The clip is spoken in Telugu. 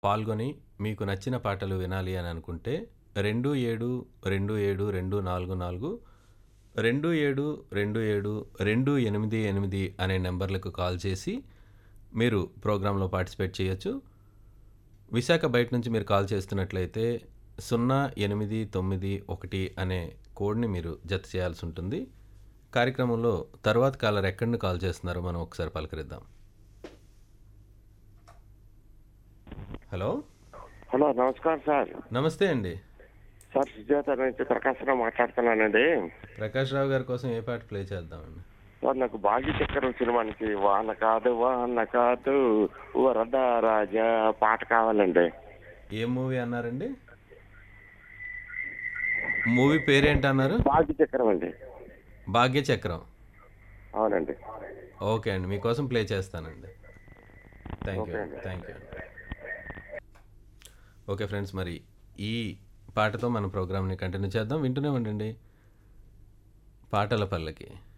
పాల్గొని మీకు నచ్చిన పాటలు వినాలి అని అనుకుంటే రెండు ఏడు రెండు ఏడు రెండు నాలుగు నాలుగు రెండు ఏడు రెండు ఏడు రెండు ఎనిమిది ఎనిమిది అనే నెంబర్లకు కాల్ చేసి మీరు ప్రోగ్రాంలో పార్టిసిపేట్ చేయొచ్చు విశాఖ బయట నుంచి మీరు కాల్ చేస్తున్నట్లయితే సున్నా ఎనిమిది తొమ్మిది ఒకటి అనే కోడ్ని మీరు జత చేయాల్సి ఉంటుంది కార్యక్రమంలో తర్వాత కాలర్ ఎక్కడి నుండి కాల్ చేస్తున్నారో మనం ఒకసారి పలకరిద్దాం హలో హలో నమస్కారం సార్ నమస్తే అండి సార్ సుజాత నుంచి ప్రకాశరావు మాట్లాడుతున్నానండి ప్రకాష్ రావు గారి కోసం ఏ పాట ప్లే చేద్దామండి సార్ నాకు భాగ్య చక్రం సినిమానికి వాన కాదు వాన కాదు వరద రాజా పాట కావాలండి ఏ మూవీ అన్నారండి మూవీ పేరేంటి అన్నారు భాగ్య చక్రం అండి భాగ్య చక్రం అవునండి ఓకే అండి మీకోసం ప్లే చేస్తానండి థ్యాంక్ యూ ఓకే అండి. థ్యాంక్ యూ ఓకే ఫ్రెండ్స్ మరి ఈ పాటతో మన ప్రోగ్రామ్ని కంటిన్యూ చేద్దాం వింటూనే ఉండండి పాటల పల్లకి